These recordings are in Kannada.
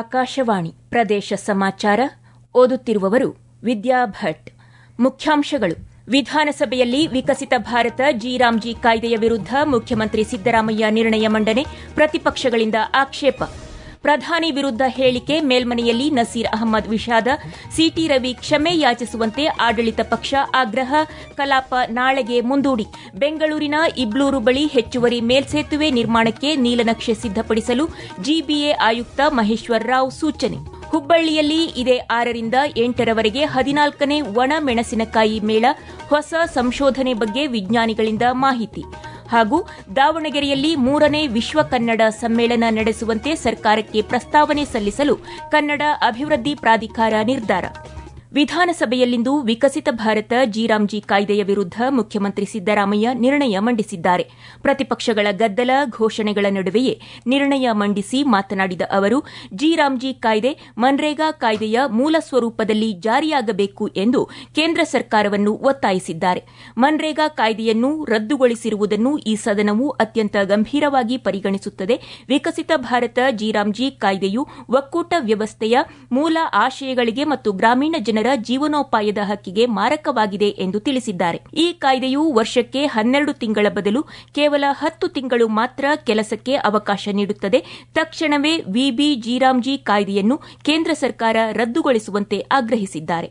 ಆಕಾಶವಾಣಿ ಪ್ರದೇಶ ಸಮಾಚಾರ ಓದುತ್ತಿರುವವರು ವಿದ್ಯಾ ಭಟ್ ಮುಖ್ಯಾಂಶಗಳು ವಿಧಾನಸಭೆಯಲ್ಲಿ ವಿಕಸಿತ ಭಾರತ ಜಿರಾಮ್ಜಿ ಕಾಯ್ದೆಯ ವಿರುದ್ಧ ಮುಖ್ಯಮಂತ್ರಿ ಸಿದ್ದರಾಮಯ್ಯ ನಿರ್ಣಯ ಮಂಡನೆ ಪ್ರತಿಪಕ್ಷಗಳಿಂದ ಆಕ್ಷೇಪ ಪ್ರಧಾನಿ ವಿರುದ್ಧ ಹೇಳಿಕೆ ಮೇಲ್ಮನೆಯಲ್ಲಿ ನಸೀರ್ ಅಹಮದ್ ವಿಷಾದ ಸಿಟಿ ರವಿ ಕ್ಷಮೆ ಯಾಚಿಸುವಂತೆ ಆಡಳಿತ ಪಕ್ಷ ಆಗ್ರಹ ಕಲಾಪ ನಾಳೆಗೆ ಮುಂದೂಡಿ ಬೆಂಗಳೂರಿನ ಇಬ್ಲೂರು ಬಳಿ ಹೆಚ್ಚುವರಿ ಮೇಲ್ಸೇತುವೆ ನಿರ್ಮಾಣಕ್ಕೆ ನೀಲನಕ್ಷೆ ಸಿದ್ದಪಡಿಸಲು ಜಿಬಿಎ ಆಯುಕ್ತ ಮಹೇಶ್ವರ್ ರಾವ್ ಸೂಚನೆ ಹುಬ್ಬಳ್ಳಿಯಲ್ಲಿ ಇದೇ ಆರರಿಂದ ಎಂಟರವರೆಗೆ ಹದಿನಾಲ್ಕನೇ ಒಣ ಮೆಣಸಿನಕಾಯಿ ಮೇಳ ಹೊಸ ಸಂಶೋಧನೆ ಬಗ್ಗೆ ವಿಜ್ಞಾನಿಗಳಿಂದ ಮಾಹಿತಿ ಹಾಗೂ ದಾವಣಗೆರೆಯಲ್ಲಿ ಮೂರನೇ ವಿಶ್ವ ಕನ್ನಡ ಸಮ್ಮೇಳನ ನಡೆಸುವಂತೆ ಸರ್ಕಾರಕ್ಕೆ ಪ್ರಸ್ತಾವನೆ ಸಲ್ಲಿಸಲು ಕನ್ನಡ ಅಭಿವೃದ್ಧಿ ಪ್ರಾಧಿಕಾರ ನಿರ್ಧಾರ ವಿಧಾನಸಭೆಯಲ್ಲಿಂದು ವಿಕಸಿತ ಭಾರತ ಜಿರಾಮ್ಜಿ ಕಾಯ್ದೆಯ ವಿರುದ್ಧ ಮುಖ್ಯಮಂತ್ರಿ ಸಿದ್ದರಾಮಯ್ಯ ನಿರ್ಣಯ ಮಂಡಿಸಿದ್ದಾರೆ ಪ್ರತಿಪಕ್ಷಗಳ ಗದ್ದಲ ಘೋಷಣೆಗಳ ನಡುವೆಯೇ ನಿರ್ಣಯ ಮಂಡಿಸಿ ಮಾತನಾಡಿದ ಅವರು ಜಿರಾಮ್ಜಿ ಕಾಯ್ದೆ ಮನ್ರೇಗಾ ಕಾಯ್ದೆಯ ಮೂಲ ಸ್ವರೂಪದಲ್ಲಿ ಜಾರಿಯಾಗಬೇಕು ಎಂದು ಕೇಂದ್ರ ಸರ್ಕಾರವನ್ನು ಒತ್ತಾಯಿಸಿದ್ದಾರೆ ಮನ್ರೇಗಾ ಕಾಯ್ದೆಯನ್ನು ರದ್ದುಗೊಳಿಸಿರುವುದನ್ನು ಈ ಸದನವು ಅತ್ಯಂತ ಗಂಭೀರವಾಗಿ ಪರಿಗಣಿಸುತ್ತದೆ ವಿಕಸಿತ ಭಾರತ ಜಿರಾಮ್ಜಿ ಕಾಯ್ದೆಯು ಒಕ್ಕೂಟ ವ್ಯವಸ್ಥೆಯ ಮೂಲ ಆಶಯಗಳಿಗೆ ಮತ್ತು ಗ್ರಾಮೀಣ ಜನರ ಜೀವನೋಪಾಯದ ಹಕ್ಕಿಗೆ ಮಾರಕವಾಗಿದೆ ಎಂದು ತಿಳಿಸಿದ್ದಾರೆ ಈ ಕಾಯ್ದೆಯು ವರ್ಷಕ್ಕೆ ಹನ್ನೆರಡು ತಿಂಗಳ ಬದಲು ಕೇವಲ ಹತ್ತು ತಿಂಗಳು ಮಾತ್ರ ಕೆಲಸಕ್ಕೆ ಅವಕಾಶ ನೀಡುತ್ತದೆ ತಕ್ಷಣವೇ ವಿಬಿ ಜಿರಾಮ್ಜಿ ಕಾಯ್ದೆಯನ್ನು ಕೇಂದ್ರ ಸರ್ಕಾರ ರದ್ದುಗೊಳಿಸುವಂತೆ ಆಗ್ರಹಿಸಿದ್ದಾರೆ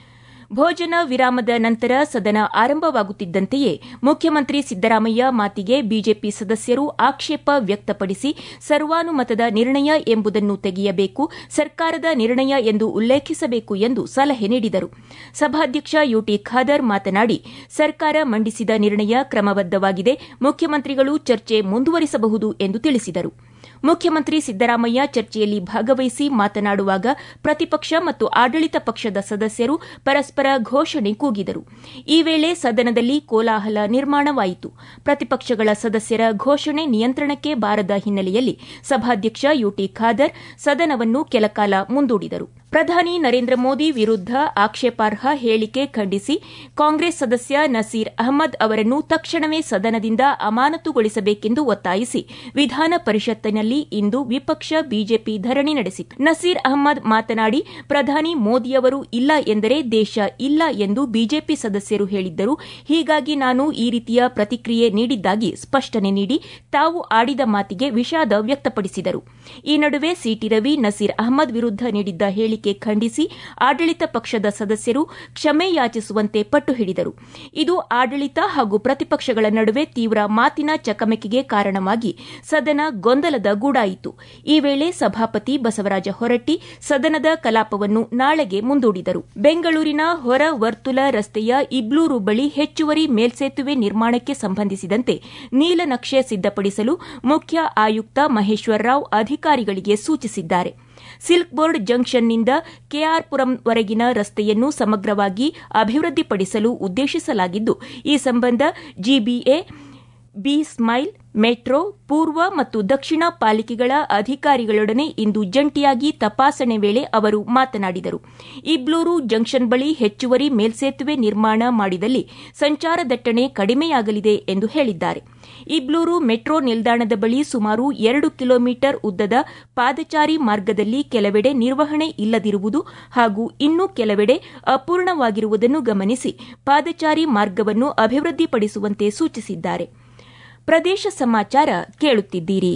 ಭೋಜನ ವಿರಾಮದ ನಂತರ ಸದನ ಆರಂಭವಾಗುತ್ತಿದ್ದಂತೆಯೇ ಮುಖ್ಯಮಂತ್ರಿ ಸಿದ್ದರಾಮಯ್ಯ ಮಾತಿಗೆ ಬಿಜೆಪಿ ಸದಸ್ಯರು ಆಕ್ಷೇಪ ವ್ಯಕ್ತಪಡಿಸಿ ಸರ್ವಾನುಮತದ ನಿರ್ಣಯ ಎಂಬುದನ್ನು ತೆಗೆಯಬೇಕು ಸರ್ಕಾರದ ನಿರ್ಣಯ ಎಂದು ಉಲ್ಲೇಖಿಸಬೇಕು ಎಂದು ಸಲಹೆ ನೀಡಿದರು ಸಭಾಧ್ಯಕ್ಷ ಯುಟಿ ಖಾದರ್ ಮಾತನಾಡಿ ಸರ್ಕಾರ ಮಂಡಿಸಿದ ನಿರ್ಣಯ ಕ್ರಮಬದ್ದವಾಗಿದೆ ಮುಖ್ಯಮಂತ್ರಿಗಳು ಚರ್ಚೆ ಮುಂದುವರಿಸಬಹುದು ಎಂದು ತಿಳಿಸಿದರು ಮುಖ್ಯಮಂತ್ರಿ ಸಿದ್ದರಾಮಯ್ಯ ಚರ್ಚೆಯಲ್ಲಿ ಭಾಗವಹಿಸಿ ಮಾತನಾಡುವಾಗ ಪ್ರತಿಪಕ್ಷ ಮತ್ತು ಆಡಳಿತ ಪಕ್ಷದ ಸದಸ್ಯರು ಪರಸ್ಪರ ಘೋಷಣೆ ಕೂಗಿದರು ಈ ವೇಳೆ ಸದನದಲ್ಲಿ ಕೋಲಾಹಲ ನಿರ್ಮಾಣವಾಯಿತು ಪ್ರತಿಪಕ್ಷಗಳ ಸದಸ್ಯರ ಘೋಷಣೆ ನಿಯಂತ್ರಣಕ್ಕೆ ಬಾರದ ಹಿನ್ನೆಲೆಯಲ್ಲಿ ಸಭಾಧ್ಯಕ್ಷ ಯುಟಿ ಖಾದರ್ ಸದನವನ್ನು ಕೆಲಕಾಲ ಮುಂದೂಡಿದರು ಪ್ರಧಾನಿ ನರೇಂದ್ರ ಮೋದಿ ವಿರುದ್ಧ ಆಕ್ಷೇಪಾರ್ಹ ಹೇಳಿಕೆ ಖಂಡಿಸಿ ಕಾಂಗ್ರೆಸ್ ಸದಸ್ಯ ನಸೀರ್ ಅಹಮದ್ ಅವರನ್ನು ತಕ್ಷಣವೇ ಸದನದಿಂದ ಅಮಾನತುಗೊಳಿಸಬೇಕೆಂದು ಒತ್ತಾಯಿಸಿ ವಿಧಾನ ಪರಿಷತ್ತಿನಲ್ಲಿ ಇಂದು ವಿಪಕ್ಷ ಬಿಜೆಪಿ ಧರಣಿ ನಡೆಸಿತು ನಸೀರ್ ಅಹಮದ್ ಮಾತನಾಡಿ ಪ್ರಧಾನಿ ಮೋದಿಯವರು ಇಲ್ಲ ಎಂದರೆ ದೇಶ ಇಲ್ಲ ಎಂದು ಬಿಜೆಪಿ ಸದಸ್ಯರು ಹೇಳಿದ್ದರು ಹೀಗಾಗಿ ನಾನು ಈ ರೀತಿಯ ಪ್ರತಿಕ್ರಿಯೆ ನೀಡಿದ್ದಾಗಿ ಸ್ಪಷ್ಟನೆ ನೀಡಿ ತಾವು ಆಡಿದ ಮಾತಿಗೆ ವಿಷಾದ ವ್ಯಕ್ತಪಡಿಸಿದರು ಈ ನಡುವೆ ಸಿಟಿ ರವಿ ನಸೀರ್ ಅಹಮದ್ ವಿರುದ್ಧ ನೀಡಿದ್ದ ಹೇಳಿಕೆ ಖಂಡಿಸಿ ಆಡಳಿತ ಪಕ್ಷದ ಸದಸ್ಯರು ಕ್ಷಮೆ ಯಾಚಿಸುವಂತೆ ಪಟ್ಟು ಹಿಡಿದರು ಇದು ಆಡಳಿತ ಹಾಗೂ ಪ್ರತಿಪಕ್ಷಗಳ ನಡುವೆ ತೀವ್ರ ಮಾತಿನ ಚಕಮಕಿಗೆ ಕಾರಣವಾಗಿ ಸದನ ಗೊಂದಲದ ಗೂಡಾಯಿತು ಈ ವೇಳೆ ಸಭಾಪತಿ ಬಸವರಾಜ ಹೊರಟ್ಟಿ ಸದನದ ಕಲಾಪವನ್ನು ನಾಳೆಗೆ ಮುಂದೂಡಿದರು ಬೆಂಗಳೂರಿನ ಹೊರ ವರ್ತುಲ ರಸ್ತೆಯ ಇಬ್ಲೂರು ಬಳಿ ಹೆಚ್ಚುವರಿ ಮೇಲ್ಸೇತುವೆ ನಿರ್ಮಾಣಕ್ಕೆ ಸಂಬಂಧಿಸಿದಂತೆ ನೀಲನಕ್ಷೆ ಸಿದ್ದಪಡಿಸಲು ಮುಖ್ಯ ಆಯುಕ್ತ ಮಹೇಶ್ವರ್ ರಾವ್ ಅಧಿಕಾರಿಗಳಿಗೆ ಸೂಚಿಸಿದ್ದಾರೆ ಸಿಲ್ಕ್ ಬೋರ್ಡ್ ಜಂಕ್ಷನ್ನಿಂದ ಕೆಆರ್ಪುರಂವರೆಗಿನ ರಸ್ತೆಯನ್ನು ಸಮಗ್ರವಾಗಿ ಅಭಿವೃದ್ಧಿಪಡಿಸಲು ಉದ್ದೇಶಿಸಲಾಗಿದ್ದು ಈ ಸಂಬಂಧ ಜಿಬಿಎ ಬಿ ಸ್ಮೈಲ್ ಮೆಟ್ರೋ ಪೂರ್ವ ಮತ್ತು ದಕ್ಷಿಣ ಪಾಲಿಕೆಗಳ ಅಧಿಕಾರಿಗಳೊಡನೆ ಇಂದು ಜಂಟಿಯಾಗಿ ತಪಾಸಣೆ ವೇಳೆ ಅವರು ಮಾತನಾಡಿದರು ಇಬ್ಲೂರು ಜಂಕ್ಷನ್ ಬಳಿ ಹೆಚ್ಚುವರಿ ಮೇಲ್ಸೇತುವೆ ನಿರ್ಮಾಣ ಮಾಡಿದಲ್ಲಿ ಸಂಚಾರ ದಟ್ಟಣೆ ಕಡಿಮೆಯಾಗಲಿದೆ ಎಂದು ಹೇಳಿದ್ದಾರೆ ಇಬ್ಲೂರು ಮೆಟ್ರೋ ನಿಲ್ದಾಣದ ಬಳಿ ಸುಮಾರು ಎರಡು ಕಿಲೋಮೀಟರ್ ಉದ್ದದ ಪಾದಚಾರಿ ಮಾರ್ಗದಲ್ಲಿ ಕೆಲವೆಡೆ ನಿರ್ವಹಣೆ ಇಲ್ಲದಿರುವುದು ಹಾಗೂ ಇನ್ನೂ ಕೆಲವೆಡೆ ಅಪೂರ್ಣವಾಗಿರುವುದನ್ನು ಗಮನಿಸಿ ಪಾದಚಾರಿ ಮಾರ್ಗವನ್ನು ಅಭಿವೃದ್ಧಿಪಡಿಸುವಂತೆ ಸೂಚಿಸಿದ್ದಾರೆ ಪ್ರದೇಶ ಸಮಾಚಾರ ಕೇಳುತ್ತಿದ್ದೀರಿ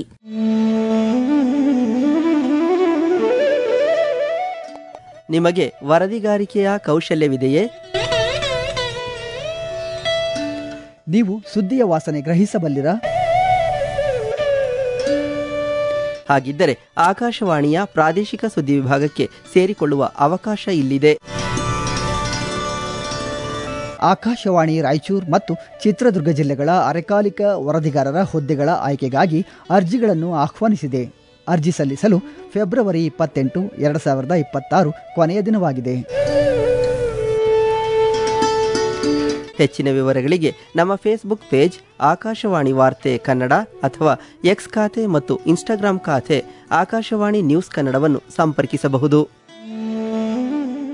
ನಿಮಗೆ ವರದಿಗಾರಿಕೆಯ ಕೌಶಲ್ಯವಿದೆಯೇ ನೀವು ಸುದ್ದಿಯ ವಾಸನೆ ಗ್ರಹಿಸಬಲ್ಲಿರಾ ಹಾಗಿದ್ದರೆ ಆಕಾಶವಾಣಿಯ ಪ್ರಾದೇಶಿಕ ಸುದ್ದಿ ವಿಭಾಗಕ್ಕೆ ಸೇರಿಕೊಳ್ಳುವ ಅವಕಾಶ ಇಲ್ಲಿದೆ ಆಕಾಶವಾಣಿ ರಾಯಚೂರು ಮತ್ತು ಚಿತ್ರದುರ್ಗ ಜಿಲ್ಲೆಗಳ ಅರೆಕಾಲಿಕ ವರದಿಗಾರರ ಹುದ್ದೆಗಳ ಆಯ್ಕೆಗಾಗಿ ಅರ್ಜಿಗಳನ್ನು ಆಹ್ವಾನಿಸಿದೆ ಅರ್ಜಿ ಸಲ್ಲಿಸಲು ಫೆಬ್ರವರಿ ಇಪ್ಪತ್ತೆಂಟು ಎರಡು ಸಾವಿರದ ಇಪ್ಪತ್ತಾರು ಕೊನೆಯ ದಿನವಾಗಿದೆ ಹೆಚ್ಚಿನ ವಿವರಗಳಿಗೆ ನಮ್ಮ ಫೇಸ್ಬುಕ್ ಪೇಜ್ ಆಕಾಶವಾಣಿ ವಾರ್ತೆ ಕನ್ನಡ ಅಥವಾ ಎಕ್ಸ್ ಖಾತೆ ಮತ್ತು ಇನ್ಸ್ಟಾಗ್ರಾಂ ಖಾತೆ ಆಕಾಶವಾಣಿ ನ್ಯೂಸ್ ಕನ್ನಡವನ್ನು ಸಂಪರ್ಕಿಸಬಹುದು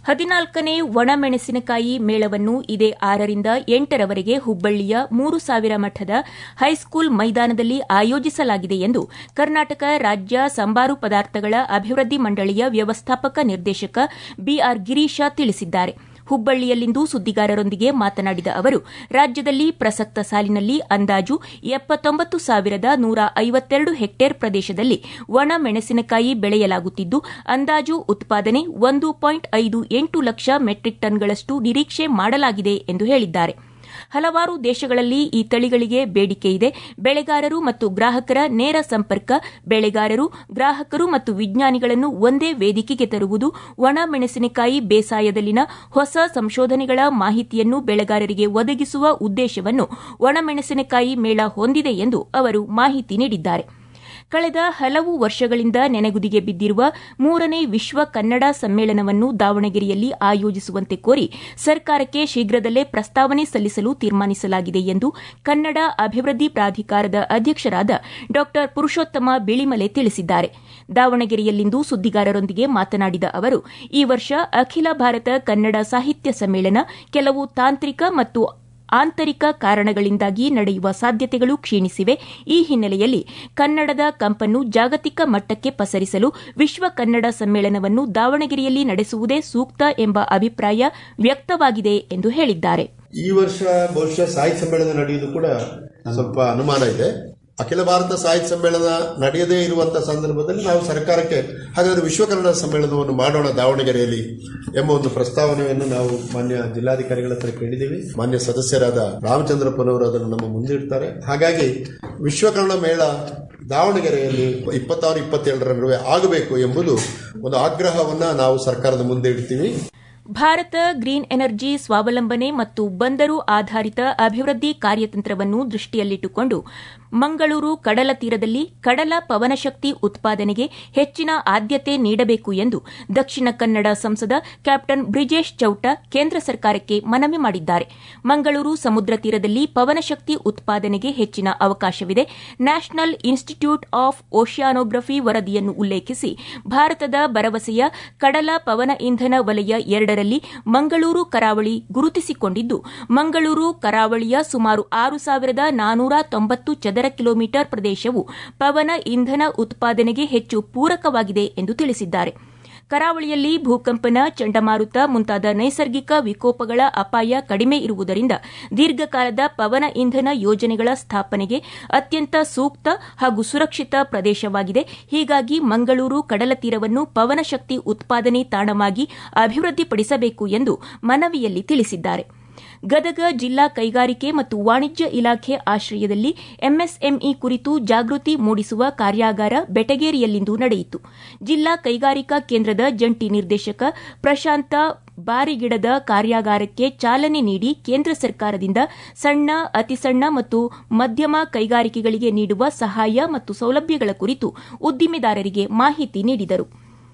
ಹದಿನಾಲ್ಕನೇ ಒಣಮೆಣಸಿನಕಾಯಿ ಮೇಳವನ್ನು ಇದೇ ಆರರಿಂದ ಎಂಟರವರೆಗೆ ಹುಬ್ಬಳ್ಳಿಯ ಮೂರು ಸಾವಿರ ಮಠದ ಹೈಸ್ಕೂಲ್ ಮೈದಾನದಲ್ಲಿ ಆಯೋಜಿಸಲಾಗಿದೆ ಎಂದು ಕರ್ನಾಟಕ ರಾಜ್ಯ ಸಂಬಾರು ಪದಾರ್ಥಗಳ ಅಭಿವೃದ್ಧಿ ಮಂಡಳಿಯ ವ್ಯವಸ್ಥಾಪಕ ನಿರ್ದೇಶಕ ಬಿಆರ್ ಗಿರೀಶ ತಿಳಿಸಿದ್ದಾರೆ ಹುಬ್ಬಳ್ಳಿಯಲ್ಲಿಂದು ಸುದ್ದಿಗಾರರೊಂದಿಗೆ ಮಾತನಾಡಿದ ಅವರು ರಾಜ್ಯದಲ್ಲಿ ಪ್ರಸಕ್ತ ಸಾಲಿನಲ್ಲಿ ಅಂದಾಜು ಎಪ್ಪತ್ತೊಂಬತ್ತು ಸಾವಿರದ ನೂರ ಐವತ್ತೆರಡು ಹೆಕ್ಟೇರ್ ಪ್ರದೇಶದಲ್ಲಿ ಒಣ ಮೆಣಸಿನಕಾಯಿ ಬೆಳೆಯಲಾಗುತ್ತಿದ್ದು ಅಂದಾಜು ಉತ್ಪಾದನೆ ಒಂದು ಪಾಯಿಂಟ್ ಐದು ಎಂಟು ಲಕ್ಷ ಮೆಟ್ರಿಕ್ ಟನ್ಗಳಷ್ಟು ನಿರೀಕ್ಷೆ ಮಾಡಲಾಗಿದೆ ಎಂದು ಹೇಳಿದ್ದಾರೆ ಹಲವಾರು ದೇಶಗಳಲ್ಲಿ ಈ ತಳಿಗಳಿಗೆ ಬೇಡಿಕೆ ಇದೆ ಬೆಳೆಗಾರರು ಮತ್ತು ಗ್ರಾಹಕರ ನೇರ ಸಂಪರ್ಕ ಬೆಳೆಗಾರರು ಗ್ರಾಹಕರು ಮತ್ತು ವಿಜ್ಞಾನಿಗಳನ್ನು ಒಂದೇ ವೇದಿಕೆಗೆ ತರುವುದು ಒಣ ಮೆಣಸಿನಕಾಯಿ ಬೇಸಾಯದಲ್ಲಿನ ಹೊಸ ಸಂಶೋಧನೆಗಳ ಮಾಹಿತಿಯನ್ನು ಬೆಳೆಗಾರರಿಗೆ ಒದಗಿಸುವ ಉದ್ದೇಶವನ್ನು ಒಣಮೆಣಸಿನಕಾಯಿ ಮೇಳ ಹೊಂದಿದೆ ಎಂದು ಅವರು ಮಾಹಿತಿ ನೀಡಿದ್ದಾರೆ ಕಳೆದ ಹಲವು ವರ್ಷಗಳಿಂದ ನೆನೆಗುದಿಗೆ ಬಿದ್ದಿರುವ ಮೂರನೇ ವಿಶ್ವ ಕನ್ನಡ ಸಮ್ಮೇಳನವನ್ನು ದಾವಣಗೆರೆಯಲ್ಲಿ ಆಯೋಜಿಸುವಂತೆ ಕೋರಿ ಸರ್ಕಾರಕ್ಕೆ ಶೀಘ್ರದಲ್ಲೇ ಪ್ರಸ್ತಾವನೆ ಸಲ್ಲಿಸಲು ತೀರ್ಮಾನಿಸಲಾಗಿದೆ ಎಂದು ಕನ್ನಡ ಅಭಿವೃದ್ಧಿ ಪ್ರಾಧಿಕಾರದ ಅಧ್ಯಕ್ಷರಾದ ಡಾ ಪುರುಷೋತ್ತಮ ಬಿಳಿಮಲೆ ತಿಳಿಸಿದ್ದಾರೆ ದಾವಣಗೆರೆಯಲ್ಲಿಂದು ಸುದ್ದಿಗಾರರೊಂದಿಗೆ ಮಾತನಾಡಿದ ಅವರು ಈ ವರ್ಷ ಅಖಿಲ ಭಾರತ ಕನ್ನಡ ಸಾಹಿತ್ಯ ಸಮ್ಮೇಳನ ಕೆಲವು ತಾಂತ್ರಿಕ ಮತ್ತು ಆಂತರಿಕ ಕಾರಣಗಳಿಂದಾಗಿ ನಡೆಯುವ ಸಾಧ್ಯತೆಗಳು ಕ್ಷೀಣಿಸಿವೆ ಈ ಹಿನ್ನೆಲೆಯಲ್ಲಿ ಕನ್ನಡದ ಕಂಪನ್ನು ಜಾಗತಿಕ ಮಟ್ಟಕ್ಕೆ ಪಸರಿಸಲು ವಿಶ್ವ ಕನ್ನಡ ಸಮ್ಮೇಳನವನ್ನು ದಾವಣಗೆರೆಯಲ್ಲಿ ನಡೆಸುವುದೇ ಸೂಕ್ತ ಎಂಬ ಅಭಿಪ್ರಾಯ ವ್ಯಕ್ತವಾಗಿದೆ ಎಂದು ಹೇಳಿದ್ದಾರೆ ಈ ವರ್ಷ ಬಹುಶಃ ಸಾಹಿತ್ಯ ಸಮ್ಮೇಳನ ನಡೆಯುವುದು ಕೂಡ ಸ್ವಲ್ಪ ಅನುಮಾನ ಇದೆ ಅಖಿಲ ಭಾರತ ಸಾಹಿತ್ಯ ಸಮ್ಮೇಳನ ನಡೆಯದೇ ಇರುವಂತಹ ಸಂದರ್ಭದಲ್ಲಿ ನಾವು ಸರ್ಕಾರಕ್ಕೆ ಹಾಗಾದ್ರೆ ವಿಶ್ವ ಕನ್ನಡ ಸಮ್ಮೇಳನವನ್ನು ಮಾಡೋಣ ದಾವಣಗೆರೆಯಲ್ಲಿ ಎಂಬ ಒಂದು ಪ್ರಸ್ತಾವನೆಯನ್ನು ನಾವು ಮಾನ್ಯ ಜಿಲ್ಲಾಧಿಕಾರಿಗಳ ಹತ್ರ ಕೇಳಿದ್ದೀವಿ ಮಾನ್ಯ ಸದಸ್ಯರಾದ ರಾಮಚಂದ್ರಪ್ಪನವರು ಅದನ್ನು ನಮ್ಮ ಮುಂದಿಡ್ತಾರೆ ಹಾಗಾಗಿ ವಿಶ್ವ ಕನ್ನಡ ಮೇಳ ದಾವಣಗೆರೆಯಲ್ಲಿ ಇಪ್ಪತ್ತಾರು ಇಪ್ಪತ್ತೇಳರ ನಡುವೆ ಆಗಬೇಕು ಎಂಬುದು ಒಂದು ಆಗ್ರಹವನ್ನ ನಾವು ಸರ್ಕಾರದ ಮುಂದೆ ಇಡ್ತೀವಿ ಭಾರತ ಗ್ರೀನ್ ಎನರ್ಜಿ ಸ್ವಾವಲಂಬನೆ ಮತ್ತು ಬಂದರು ಆಧಾರಿತ ಅಭಿವೃದ್ಧಿ ಕಾರ್ಯತಂತ್ರವನ್ನು ದೃಷ್ಟಿಯಲ್ಲಿಟ್ಟುಕೊಂಡು ಮಂಗಳೂರು ಕಡಲ ತೀರದಲ್ಲಿ ಕಡಲ ಪವನಶಕ್ತಿ ಉತ್ಪಾದನೆಗೆ ಹೆಚ್ಚಿನ ಆದ್ಯತೆ ನೀಡಬೇಕು ಎಂದು ದಕ್ಷಿಣ ಕನ್ನಡ ಸಂಸದ ಕ್ಯಾಪ್ಟನ್ ಬ್ರಿಜೇಶ್ ಚೌಟ ಕೇಂದ್ರ ಸರ್ಕಾರಕ್ಕೆ ಮನವಿ ಮಾಡಿದ್ದಾರೆ ಮಂಗಳೂರು ಸಮುದ್ರ ತೀರದಲ್ಲಿ ಪವನಶಕ್ತಿ ಉತ್ಪಾದನೆಗೆ ಹೆಚ್ಚಿನ ಅವಕಾಶವಿದೆ ನ್ಯಾಷನಲ್ ಇನ್ಸ್ಟಿಟ್ಯೂಟ್ ಆಫ್ ಓಷಿಯಾನೋಗ್ರಫಿ ವರದಿಯನ್ನು ಉಲ್ಲೇಖಿಸಿ ಭಾರತದ ಭರವಸೆಯ ಕಡಲ ಪವನ ಇಂಧನ ವಲಯ ಎರಡರಲ್ಲಿ ಮಂಗಳೂರು ಕರಾವಳಿ ಗುರುತಿಸಿಕೊಂಡಿದ್ದು ಮಂಗಳೂರು ಕರಾವಳಿಯ ಸುಮಾರು ಆರು ಸಾವಿರದ ನಾನೂರ ತೊಂಬತ್ತು ಚದರ ಕಿಲೋಮೀಟರ್ ಪ್ರದೇಶವು ಪವನ ಇಂಧನ ಉತ್ಪಾದನೆಗೆ ಹೆಚ್ಚು ಪೂರಕವಾಗಿದೆ ಎಂದು ತಿಳಿಸಿದ್ದಾರೆ ಕರಾವಳಿಯಲ್ಲಿ ಭೂಕಂಪನ ಚಂಡಮಾರುತ ಮುಂತಾದ ನೈಸರ್ಗಿಕ ವಿಕೋಪಗಳ ಅಪಾಯ ಕಡಿಮೆ ಇರುವುದರಿಂದ ದೀರ್ಘಕಾಲದ ಪವನ ಇಂಧನ ಯೋಜನೆಗಳ ಸ್ಥಾಪನೆಗೆ ಅತ್ಯಂತ ಸೂಕ್ತ ಹಾಗೂ ಸುರಕ್ಷಿತ ಪ್ರದೇಶವಾಗಿದೆ ಹೀಗಾಗಿ ಮಂಗಳೂರು ಕಡಲ ತೀರವನ್ನು ಪವನಶಕ್ತಿ ಉತ್ಪಾದನೆ ತಾಣವಾಗಿ ಅಭಿವೃದ್ಧಿಪಡಿಸಬೇಕು ಎಂದು ಮನವಿಯಲ್ಲಿ ತಿಳಿಸಿದ್ದಾರೆ ಗದಗ ಜಿಲ್ಲಾ ಕೈಗಾರಿಕೆ ಮತ್ತು ವಾಣಿಜ್ಯ ಇಲಾಖೆ ಆಶ್ರಯದಲ್ಲಿ ಎಂಎಸ್ಎಂಇ ಕುರಿತು ಜಾಗೃತಿ ಮೂಡಿಸುವ ಕಾರ್ಯಾಗಾರ ಬೆಟಗೇರಿಯಲ್ಲಿಂದು ನಡೆಯಿತು ಜಿಲ್ಲಾ ಕೈಗಾರಿಕಾ ಕೇಂದ್ರದ ಜಂಟಿ ನಿರ್ದೇಶಕ ಪ್ರಶಾಂತ ಬಾರಿಗಿಡದ ಕಾರ್ಯಾಗಾರಕ್ಕೆ ಚಾಲನೆ ನೀಡಿ ಕೇಂದ್ರ ಸರ್ಕಾರದಿಂದ ಸಣ್ಣ ಅತಿಸಣ್ಣ ಮತ್ತು ಮಧ್ಯಮ ಕೈಗಾರಿಕೆಗಳಿಗೆ ನೀಡುವ ಸಹಾಯ ಮತ್ತು ಸೌಲಭ್ಯಗಳ ಕುರಿತು ಉದ್ದಿಮೆದಾರರಿಗೆ ಮಾಹಿತಿ ನೀಡಿದರು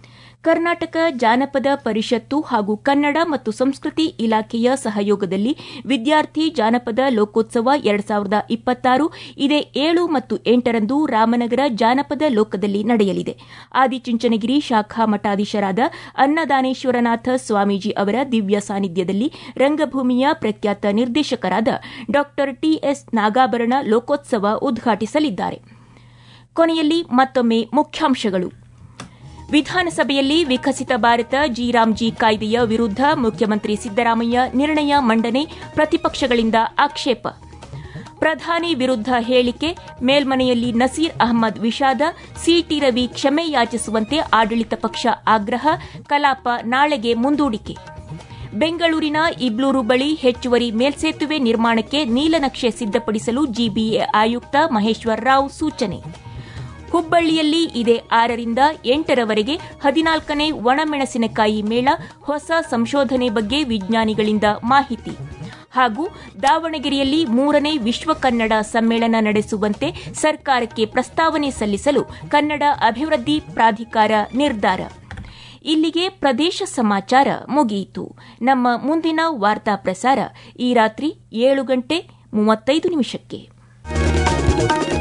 ಕರ್ನಾಟಕ ಜಾನಪದ ಪರಿಷತ್ತು ಹಾಗೂ ಕನ್ನಡ ಮತ್ತು ಸಂಸ್ಕೃತಿ ಇಲಾಖೆಯ ಸಹಯೋಗದಲ್ಲಿ ವಿದ್ಯಾರ್ಥಿ ಜಾನಪದ ಲೋಕೋತ್ಸವ ಎರಡ್ ಸಾವಿರದ ಇಪ್ಪತ್ತಾರು ಇದೇ ಏಳು ಮತ್ತು ಎಂಟರಂದು ರಾಮನಗರ ಜಾನಪದ ಲೋಕದಲ್ಲಿ ನಡೆಯಲಿದೆ ಆದಿಚುಂಚನಗಿರಿ ಶಾಖಾ ಮಠಾಧೀಶರಾದ ಅನ್ನದಾನೇಶ್ವರನಾಥ ಸ್ವಾಮೀಜಿ ಅವರ ದಿವ್ಯ ಸಾನ್ನಿಧ್ಯದಲ್ಲಿ ರಂಗಭೂಮಿಯ ಪ್ರಖ್ಯಾತ ನಿರ್ದೇಶಕರಾದ ಡಾ ಟಿಎಸ್ ನಾಗಾಭರಣ ಲೋಕೋತ್ಸವ ಉದ್ಘಾಟಿಸಲಿದ್ದಾರೆ ಕೊನೆಯಲ್ಲಿ ಮತ್ತೊಮ್ಮೆ ಮುಖ್ಯಾಂಶಗಳು ವಿಧಾನಸಭೆಯಲ್ಲಿ ವಿಕಸಿತ ಭಾರತ ಜಿರಾಮ್ಜಿ ಕಾಯ್ದೆಯ ವಿರುದ್ಧ ಮುಖ್ಯಮಂತ್ರಿ ಸಿದ್ದರಾಮಯ್ಯ ನಿರ್ಣಯ ಮಂಡನೆ ಪ್ರತಿಪಕ್ಷಗಳಿಂದ ಆಕ್ಷೇಪ ಪ್ರಧಾನಿ ವಿರುದ್ಧ ಹೇಳಿಕೆ ಮೇಲ್ಮನೆಯಲ್ಲಿ ನಸೀರ್ ಅಹಮದ್ ವಿಷಾದ ಸಿಟಿ ರವಿ ಕ್ಷಮೆ ಯಾಚಿಸುವಂತೆ ಆಡಳಿತ ಪಕ್ಷ ಆಗ್ರಹ ಕಲಾಪ ನಾಳೆಗೆ ಮುಂದೂಡಿಕೆ ಬೆಂಗಳೂರಿನ ಇಬ್ಲೂರು ಬಳಿ ಹೆಚ್ಚುವರಿ ಮೇಲ್ಸೇತುವೆ ನಿರ್ಮಾಣಕ್ಕೆ ನೀಲನಕ್ಷೆ ಸಿದ್ದಪಡಿಸಲು ಜಿಬಿಎ ಆಯುಕ್ತ ಮಹೇಶ್ವರ್ ರಾವ್ ಸೂಚನೆ ಹುಬ್ಬಳ್ಳಿಯಲ್ಲಿ ಇದೇ ಆರರಿಂದ ಎಂಟರವರೆಗೆ ಹದಿನಾಲ್ಕನೇ ಒಣಮೆಣಸಿನಕಾಯಿ ಮೇಳ ಹೊಸ ಸಂಶೋಧನೆ ಬಗ್ಗೆ ವಿಜ್ಞಾನಿಗಳಿಂದ ಮಾಹಿತಿ ಹಾಗೂ ದಾವಣಗೆರೆಯಲ್ಲಿ ಮೂರನೇ ವಿಶ್ವ ಕನ್ನಡ ಸಮ್ಮೇಳನ ನಡೆಸುವಂತೆ ಸರ್ಕಾರಕ್ಕೆ ಪ್ರಸ್ತಾವನೆ ಸಲ್ಲಿಸಲು ಕನ್ನಡ ಅಭಿವೃದ್ಧಿ ಪ್ರಾಧಿಕಾರ ನಿರ್ಧಾರ ಇಲ್ಲಿಗೆ ಪ್ರದೇಶ ಸಮಾಚಾರ ಮುಗಿಯಿತು ನಮ್ಮ ಮುಂದಿನ ವಾರ್ತಾ ಪ್ರಸಾರ ಈ ರಾತ್ರಿ ಏಳು ಗಂಟೆ ಮೂವತ್ತೈದು ನಿಮಿಷಕ್ಕೆ